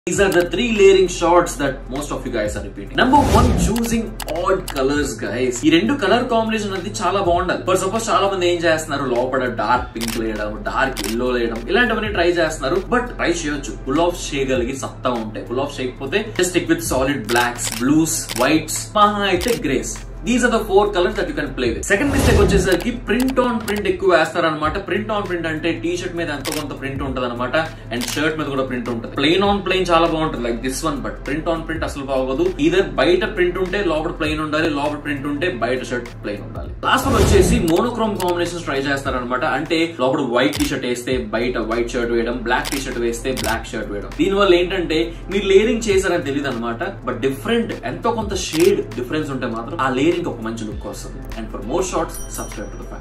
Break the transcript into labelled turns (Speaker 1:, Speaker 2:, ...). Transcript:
Speaker 1: These are the three layering shots that most of you guys are repeating. Number one, choosing odd colors, guys. ఈ రెండు colour combination అనేది చాలా బాగుండాలి for suppose చాలా మంది ఏం చేస్తున్నారు లోపల డార్క్ పింక్ వేయడం డార్క్ ఎల్లో వేయడం ఇలాంటివన్నీ ట్రై చేస్తున్నారు బట్ ట్రై చేయొచ్చు పుల్ ఆఫ్ చేయగలిగి సత్తా ఉంటాయి పుల్ ఆఫ్ చేయకపోతే just stick with solid blacks blues whites మహా అయితే greys these are the four colours that you can play with second mistake వచ్చేసరికి ప్రింట్ ఆన్ ప్రింట్ ఎక్కువ వేస్తారనమాట ప్రింట్ ఆన్ ప్రింట్ అంటే టీ షర్ట్ మీద ఎంతో కొంత ప్రింట్ ఉంటది అనమాట అండ్ షర్ట్ మీద కూడా ప్రింట్ ఉంటుంది ప్లెయిన్ ఆన్ ప్లెయిన్ చాలా బాగుంటుంది like this one but print on print అసలు బాగోదు ఇదర్ బయట ప్రింట్ ఉంటే లోపల ప్లెయిన్ ఉండాలి లోపల ప్రింట్ ఉంటే బయట షర్ట్ ప్లెయిన్ ఉండాలి లాస్ట్ వన్ వచ్చేసి మోనోక్రోమ్ కాంబినేషన్స్ ట్రై చేస్తారనమాట అంటే లోపల వైట్ టీ షర్ట్ వేస్తే బయట వైట్ షర్ట్ వేయడం బ్లాక్ టీ షర్ట్ వేస్తే బ్లాక్ షర్ట్ వేయడం దీని వల్ల ఏంటంటే మీరు లేరింగ్ చేశారని తెలియదు అనమాట బట్ డిఫరెంట్ ఎంతో కొంత షేడ్ డిఫరెన్స్ ఉంటే మాత్రం ఆ లేరింగ్ ఒక మంచి లుక్ వస్తుంది and for more shorts subscribe to the